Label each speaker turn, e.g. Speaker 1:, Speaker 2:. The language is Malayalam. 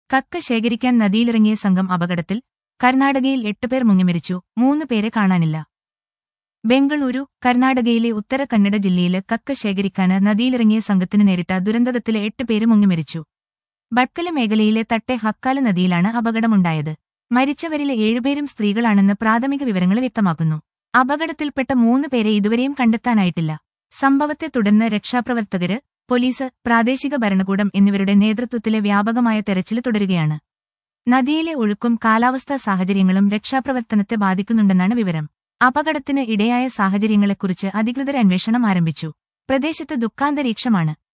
Speaker 1: കക്ക ശേഖരിക്കാൻ നദിയിലിറങ്ങിയ സംഘം അപകടത്തിൽ കർണാടകയിൽ എട്ടുപേർ മുങ്ങിമരിച്ചു മൂന്ന് പേരെ കാണാനില്ല ബംഗളൂരു കർണാടകയിലെ ഉത്തര കന്നഡ ജില്ലയില് കക്ക ശേഖരിക്കാന് നദിയിലിറങ്ങിയ സംഘത്തിന് നേരിട്ട ദുരന്തത്തിലെ എട്ട് പേര് മുങ്ങിമരിച്ചു ബട്കല മേഖലയിലെ തട്ടെ ഹക്കാല നദിയിലാണ് അപകടമുണ്ടായത് മരിച്ചവരിലെ ഏഴുപേരും സ്ത്രീകളാണെന്ന് പ്രാഥമിക വിവരങ്ങൾ വ്യക്തമാക്കുന്നു അപകടത്തിൽപ്പെട്ട മൂന്ന് പേരെ ഇതുവരെയും കണ്ടെത്താനായിട്ടില്ല സംഭവത്തെ തുടർന്ന് രക്ഷാപ്രവർത്തകര് പോലീസ് പ്രാദേശിക ഭരണകൂടം എന്നിവരുടെ നേതൃത്വത്തിലെ വ്യാപകമായ തെരച്ചിൽ തുടരുകയാണ് നദിയിലെ ഒഴുക്കും കാലാവസ്ഥാ സാഹചര്യങ്ങളും രക്ഷാപ്രവർത്തനത്തെ ബാധിക്കുന്നുണ്ടെന്നാണ് വിവരം അപകടത്തിന് ഇടയായ സാഹചര്യങ്ങളെക്കുറിച്ച് അധികൃതർ അന്വേഷണം ആരംഭിച്ചു പ്രദേശത്ത് ദുഃഖാന്തരീക്ഷമാണ്